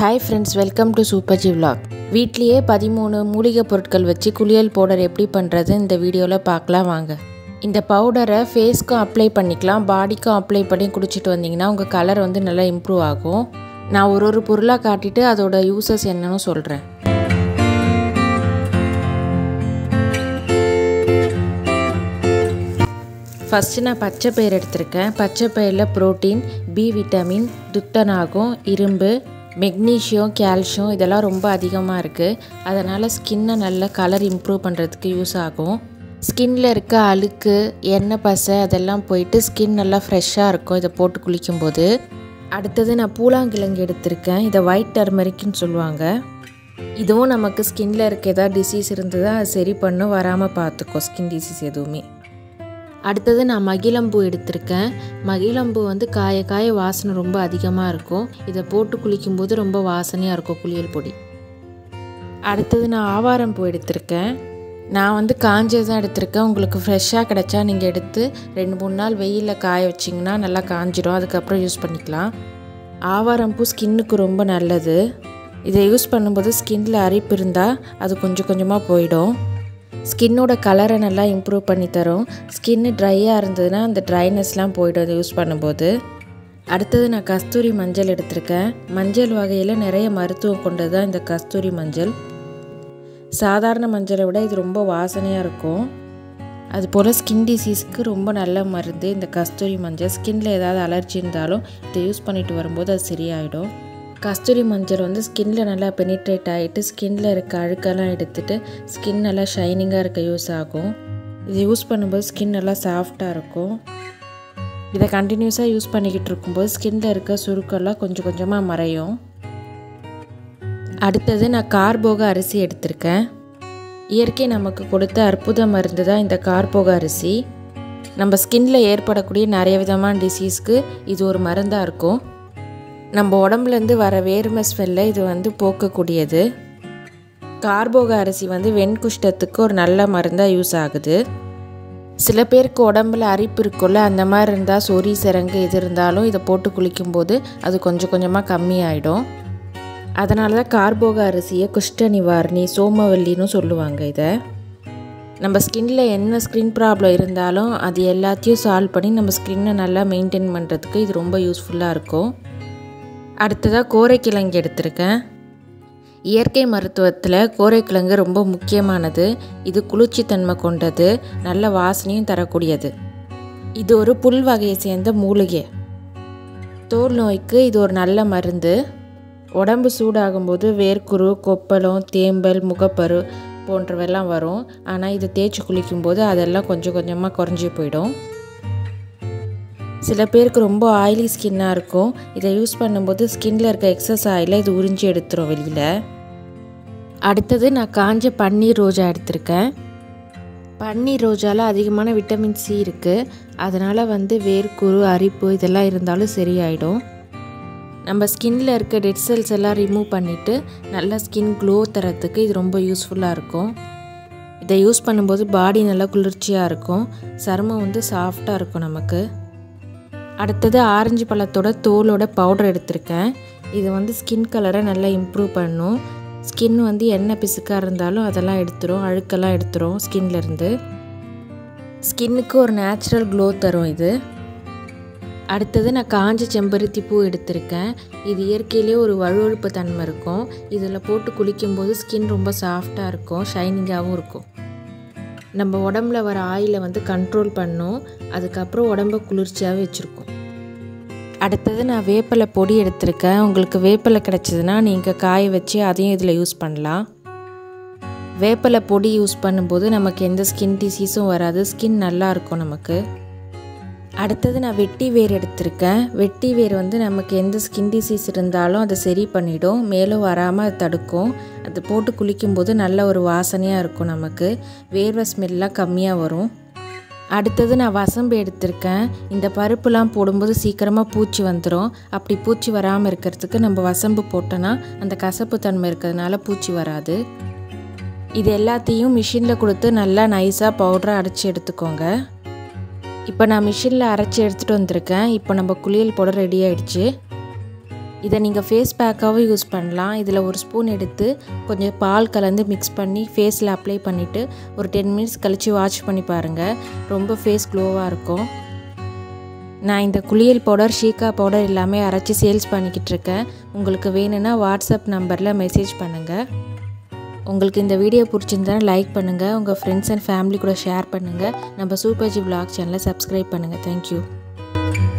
hi friends welcome to super G vlog வீட்லேயே பதிமூணு மூலிகை பொருட்கள் வச்சு குளியல் பவுடர் எப்படி பண்ணுறது இந்த வீடியோவில் பார்க்கலாம் வாங்க இந்த பவுடரை ஃபேஸ்க்கும் அப்ளை பண்ணிக்கலாம் பாடிக்கும் அப்ளை பண்ணி குடிச்சிட்டு வந்தீங்கன்னா உங்கள் கலர் வந்து நல்லா இம்ப்ரூவ் ஆகும் நான் ஒரு ஒரு பொருளாக காட்டிட்டு அதோட யூசஸ் என்னன்னு சொல்கிறேன் ஃபஸ்ட்டு நான் பச்சை பயிர் எடுத்திருக்கேன் பச்சை பயிரில் ப்ரோட்டீன் பி விட்டமின் துத்தநாகம் இரும்பு மெக்னீஷியம் கால்சியம் இதெல்லாம் ரொம்ப அதிகமாக இருக்குது அதனால் ஸ்கின்னை நல்ல கலர் இம்ப்ரூவ் பண்ணுறதுக்கு யூஸ் ஆகும் ஸ்கின்னில் இருக்க அழுக்கு எண்ணெய் பசை அதெல்லாம் போயிட்டு ஸ்கின் நல்லா ஃப்ரெஷ்ஷாக இருக்கும் இதை போட்டு குளிக்கும்போது அடுத்தது நான் பூலாங்கிழங்கு எடுத்திருக்கேன் இதை ஒயிட் டர்மரிக்னு சொல்லுவாங்க இதுவும் நமக்கு ஸ்கின்னில் இருக்க ஏதாவது டிசீஸ் இருந்ததா அது சரி பண்ணும் வராமல் பார்த்துக்கோ ஸ்கின் டிசீஸ் எதுவுமே அடுத்தது நான் மகிழம்பூ எடுத்திருக்கேன் மகிழம்பூ வந்து காய காய வாசனை ரொம்ப அதிகமாக இருக்கும் இதை போட்டு குளிக்கும்போது ரொம்ப வாசனையாக இருக்கும் குளியல் பொடி அடுத்தது நான் ஆவாரம் பூ எடுத்திருக்கேன் நான் வந்து காஞ்சது தான் எடுத்திருக்கேன் உங்களுக்கு ஃப்ரெஷ்ஷாக கிடச்சா நீங்கள் எடுத்து ரெண்டு மூணு நாள் வெயிலில் காய வச்சிங்கன்னா நல்லா காஞ்சிடும் அதுக்கப்புறம் யூஸ் பண்ணிக்கலாம் ஆவாரம் பூ ஸ்கின்னுக்கு ரொம்ப நல்லது இதை யூஸ் பண்ணும்போது ஸ்கின்னில் அரிப்பு இருந்தால் அது கொஞ்சம் கொஞ்சமாக போயிடும் ஸ்கின்னோட கலரை நல்லா இம்ப்ரூவ் பண்ணி தரும் ஸ்கின்னு ட்ரையாக இருந்ததுன்னா அந்த ட்ரைனஸ்லாம் போயிடும் அதை யூஸ் பண்ணும்போது அடுத்தது நான் கஸ்தூரி மஞ்சள் எடுத்திருக்கேன் மஞ்சள் வகையில் நிறைய மருத்துவம் கொண்டது தான் இந்த கஸ்தூரி மஞ்சள் சாதாரண மஞ்சளை விட இது ரொம்ப வாசனையாக இருக்கும் அது போல் ஸ்கின் டிசீஸ்க்கு ரொம்ப நல்ல மருந்து இந்த கஸ்தூரி மஞ்சள் ஸ்கின்ல ஏதாவது அலர்ஜி இருந்தாலும் இதை யூஸ் பண்ணிட்டு வரும்போது அது சரியாயிடும் கஸ்தூரி மஞ்சள் வந்து ஸ்கின்ல நல்லா பெனிட்ரேட் ஆகிட்டு ஸ்கின்ல இருக்க அழுக்கெல்லாம் எடுத்துட்டு ஸ்கின் நல்லா ஷைனிங்காக இருக்க யூஸ் ஆகும் இது யூஸ் பண்ணும்போது ஸ்கின் நல்லா சாஃப்டாக இருக்கும் இதை கண்டினியூஸாக யூஸ் பண்ணிக்கிட்டு இருக்கும்போது ஸ்கின்ல இருக்க சுருக்கெல்லாம் கொஞ்சம் கொஞ்சமாக மறையும் அடுத்தது நான் கார்போக அரிசி எடுத்திருக்கேன் இயற்கை நமக்கு கொடுத்த அற்புத மருந்து தான் இந்த கார்போக அரிசி நம்ம ஸ்கின்ல ஏற்படக்கூடிய நிறைய விதமான டிசீஸ்க்கு இது ஒரு மருந்தாக இருக்கும் நம்ம உடம்புலேருந்து வர வேர்மை ஸ்மெல்லை இது வந்து போக்கக்கூடியது கார்போக அரிசி வந்து வெண்குஷ்டத்துக்கு ஒரு நல்ல மருந்தாக யூஸ் ஆகுது சில பேருக்கு உடம்புல அரிப்பு இருக்குல்ல அந்த மாதிரி இருந்தால் சொறி சிறங்கு இது இருந்தாலும் இதை போட்டு குளிக்கும்போது அது கொஞ்சம் கொஞ்சமாக கம்மியாயிடும் அதனால தான் கார்போக அரிசியை குஷ்ட நிவாரணி சோமவல்லின்னு சொல்லுவாங்க இதை நம்ம ஸ்கின்ல என்ன ஸ்கின் ப்ராப்ளம் இருந்தாலும் அது எல்லாத்தையும் சால்வ் பண்ணி நம்ம ஸ்கின்னை நல்லா மெயின்டைன் பண்ணுறதுக்கு இது ரொம்ப யூஸ்ஃபுல்லாக இருக்கும் அடுத்ததாக கோரைக்கிழங்கு எடுத்திருக்கேன் இயற்கை மருத்துவத்தில் கோரைக்கிழங்கு ரொம்ப முக்கியமானது இது குளிர்ச்சித்தன்மை கொண்டது நல்ல வாசனையும் தரக்கூடியது இது ஒரு புல் வகையை சேர்ந்த மூலிகை தோல் நோய்க்கு இது ஒரு நல்ல மருந்து உடம்பு சூடாகும்போது வேர்க்குரு கொப்பளம் தேம்பல் முகப்பரு போன்றவெல்லாம் வரும் ஆனால் இதை தேய்ச்சி குளிக்கும்போது அதெல்லாம் கொஞ்சம் கொஞ்சமாக குறைஞ்சி போயிடும் சில பேருக்கு ரொம்ப ஆயிலி ஸ்கின்னாக இருக்கும் இதை யூஸ் பண்ணும்போது ஸ்கின்ல இருக்க எக்ஸஸ் ஆயிலை இது உறிஞ்சி எடுத்துரும் வெளியில் அடுத்தது நான் காஞ்ச பன்னீர் ரோஜா எடுத்திருக்கேன் பன்னீர் ரோஜாவில் அதிகமான விட்டமின் சி இருக்குது அதனால் வந்து வேர்க்குரு அரிப்பு இதெல்லாம் இருந்தாலும் சரியாயிடும் நம்ம ஸ்கின்ல இருக்க டெட் செல்ஸ் எல்லாம் ரிமூவ் பண்ணிவிட்டு நல்லா ஸ்கின் க்ளோ தரத்துக்கு இது ரொம்ப யூஸ்ஃபுல்லாக இருக்கும் இதை யூஸ் பண்ணும்போது பாடி நல்லா குளிர்ச்சியாக இருக்கும் சருமம் வந்து சாஃப்டாக இருக்கும் நமக்கு அடுத்தது ஆரஞ்சு பழத்தோட தோலோட பவுடர் எடுத்திருக்கேன் இது வந்து ஸ்கின் கலரை நல்லா இம்ப்ரூவ் பண்ணும் ஸ்கின் வந்து எண்ணெய் பிசுக்காக இருந்தாலும் அதெல்லாம் எடுத்துரும் அழுக்கெல்லாம் எடுத்துரும் ஸ்கின்லேருந்து ஸ்கின்னுக்கு ஒரு நேச்சுரல் க்ளோ தரும் இது அடுத்தது நான் காஞ்ச செம்பருத்தி பூ எடுத்திருக்கேன் இது இயற்கையிலே ஒரு வழுவழுப்பு தன்மை இருக்கும் இதில் போட்டு குளிக்கும்போது ஸ்கின் ரொம்ப சாஃப்டாக இருக்கும் ஷைனிங்காகவும் இருக்கும் நம்ம உடம்புல வர ஆயிலை வந்து கண்ட்ரோல் பண்ணும் அதுக்கப்புறம் உடம்ப குளிர்ச்சியாகவே வச்சுருக்கோம் அடுத்தது நான் வேப்பிலை பொடி எடுத்திருக்கேன் உங்களுக்கு வேப்பிலை கிடச்சிதுன்னா நீங்கள் காய வச்சு அதையும் இதில் யூஸ் பண்ணலாம் வேப்பிலை பொடி யூஸ் பண்ணும்போது நமக்கு எந்த ஸ்கின் டிசீஸும் வராது ஸ்கின் நல்லா இருக்கும் நமக்கு அடுத்தது நான் வெட்டி வேர் எடுத்திருக்கேன் வெட்டி வேர் வந்து நமக்கு எந்த ஸ்கின் டிசீஸ் இருந்தாலும் அதை சரி பண்ணிடும் மேலும் வராமல் அது தடுக்கும் அது போட்டு குளிக்கும்போது நல்ல ஒரு வாசனையாக இருக்கும் நமக்கு வேர்வை ஸ்மெல்லாம் கம்மியாக வரும் அடுத்தது நான் வசம்பு எடுத்திருக்கேன் இந்த பருப்புலாம் போடும்போது சீக்கிரமாக பூச்சி வந்துடும் அப்படி பூச்சி வராமல் இருக்கிறதுக்கு நம்ம வசம்பு போட்டோன்னா அந்த கசப்பு தன்மை இருக்கிறதுனால பூச்சி வராது இது எல்லாத்தையும் மிஷினில் கொடுத்து நல்லா நைஸாக பவுடராக அடித்து எடுத்துக்கோங்க இப்போ நான் மிஷினில் அரைச்சி எடுத்துகிட்டு வந்திருக்கேன் இப்போ நம்ம குளியல் போட ரெடி ஆயிடுச்சு இதை நீங்கள் ஃபேஸ் பேக்காகவும் யூஸ் பண்ணலாம் இதில் ஒரு ஸ்பூன் எடுத்து கொஞ்சம் பால் கலந்து மிக்ஸ் பண்ணி ஃபேஸில் அப்ளை பண்ணிவிட்டு ஒரு டென் மினிட்ஸ் கழித்து வாஷ் பண்ணி பாருங்கள் ரொம்ப ஃபேஸ் க்ளோவாக இருக்கும் நான் இந்த குளியல் பவுடர் ஷீக்கா பவுடர் எல்லாமே அரைச்சி சேல்ஸ் பண்ணிக்கிட்டு இருக்கேன் உங்களுக்கு வேணும்னா வாட்ஸ்அப் நம்பரில் மெசேஜ் பண்ணுங்கள் உங்களுக்கு இந்த வீடியோ பிடிச்சிருந்தா லைக் பண்ணுங்கள் உங்கள் ஃப்ரெண்ட்ஸ் அண்ட் ஃபேமிலி கூட ஷேர் பண்ணுங்கள் நம்ம சூப்பர்ஜி vlog சேனலை சப்ஸ்கிரைப் பண்ணுங்கள் தேங்க்யூ